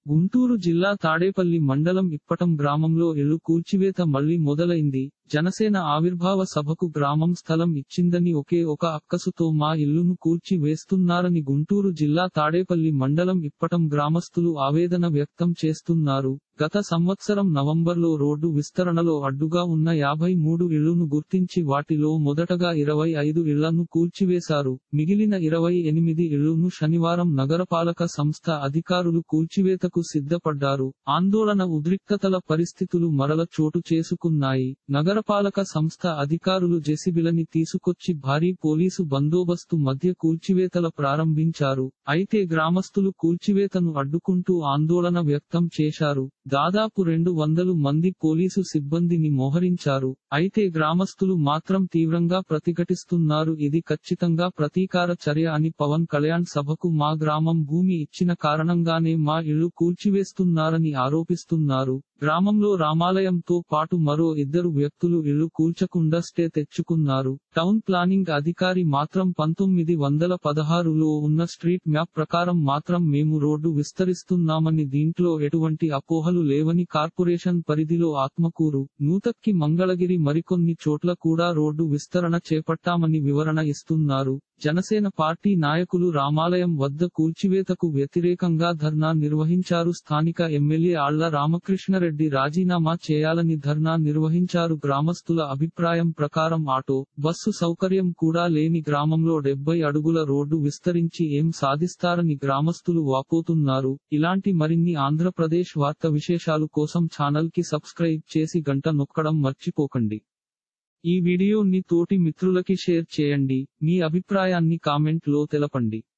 గుంటూరు జిల్లా తాడేపల్లి మండలం ఇప్పటం గ్రామంలో ఇళ్లు కూల్చివేత మళ్లీ మొదలైంది జనసేన ఆవిర్భావ సభకు గ్రామం స్థలం ఇచ్చిందని ఒకే ఒక అక్కసుతో మా ఇల్లును కూల్చి వేస్తున్నారని గుంటూరు జిల్లా తాడేపల్లి మండలం ఇప్పటం గ్రామస్తులు ఆవేదన వ్యక్తం చేస్తున్నారు గత సంవత్సరం నవంబర్లో రోడ్డు విస్తరణలో అడ్డుగా ఉన్న యాభై మూడు ఇళ్లును గుర్తించి వాటిలో మొదటగా ఇరవై ఐదు ఇళ్లను కూల్చివేశారు మిగిలిన ఇరవై ఎనిమిది ఇళ్లును శనివారం నగరపాలక సంస్థ అధికారులు కూల్చివేతకు సిద్ధపడ్డారు ఆందోళన ఉద్రిక్తతల పరిస్థితులు మరల చోటు చేసుకున్నాయి నగరపాలక సంస్థ అధికారులు జెసిబిలని తీసుకొచ్చి భారీ పోలీసు బందోబస్తు మధ్య కూల్చివేతల ప్రారంభించారు అయితే గ్రామస్తులు కూల్చివేతను అడ్డుకుంటూ ఆందోళన వ్యక్తం చేశారు దాదాపు రెండు వందలు మంది పోలీసు సిబ్బందిని మోహరించారు అయితే గ్రామస్తులు మాత్రం తీవ్రంగా ప్రతిఘటిస్తున్నారు ఇది ఖచ్చితంగా ప్రతీకార చర్య అని పవన్ కళ్యాణ్ సభకు మా గ్రామం భూమి ఇచ్చిన కారణంగానే మా ఇళ్లు కూల్చివేస్తున్నారని ఆరోపిస్తున్నారు గ్రామంలో రామాలయంతో పాటు మరో ఇద్దరు వ్యక్తులు ఇళ్లు కూల్చకుండా స్టే తెచ్చుకున్నారు టౌన్ ప్లానింగ్ అధికారి మాత్రం పంతొమ్మిది వందల పదహారులో ఉన్న స్ట్రీట్ మ్యాప్ ప్రకారం మాత్రం మేము రోడ్డు విస్తరిస్తున్నామని దీంట్లో ఎటువంటి అపోహలు లేవని కార్పొరేషన్ పరిధిలో ఆత్మకూరు నూతక్కి మంగళగిరి మరికొన్ని చోట్ల కూడా రోడ్డు విస్తరణ చేపట్టామని వివరణ ఇస్తున్నారు జనసేన పార్టీ నాయకులు రామాలయం వద్ద కూల్చివేతకు వ్యతిరేకంగా ధర్నా నిర్వహించారు స్థానిక ఎమ్మెల్యే ఆళ్ల రామకృష్ణరెడ్డి రాజీనామా చేయాలని ధర్నా నిర్వహించారు గ్రామస్తుల అభిప్రాయం ప్రకారం ఆటో బస్సు సౌకర్యం కూడా లేని గ్రామంలో డెబ్బై అడుగుల రోడ్డు విస్తరించి ఏం సాధిస్తారని గ్రామస్తులు వాపోతున్నారు ఇలాంటి మరిన్ని ఆంధ్రప్రదేశ్ వార్త విశేషాలు కోసం ఛానల్ కి సబ్స్క్రైబ్ చేసి గంట నొక్కడం మర్చిపోకండి ఈ వీడియోని తోటి మిత్రులకి షేర్ చేయండి మీ అభిప్రాయాన్ని కామెంట్ లో తెలపండి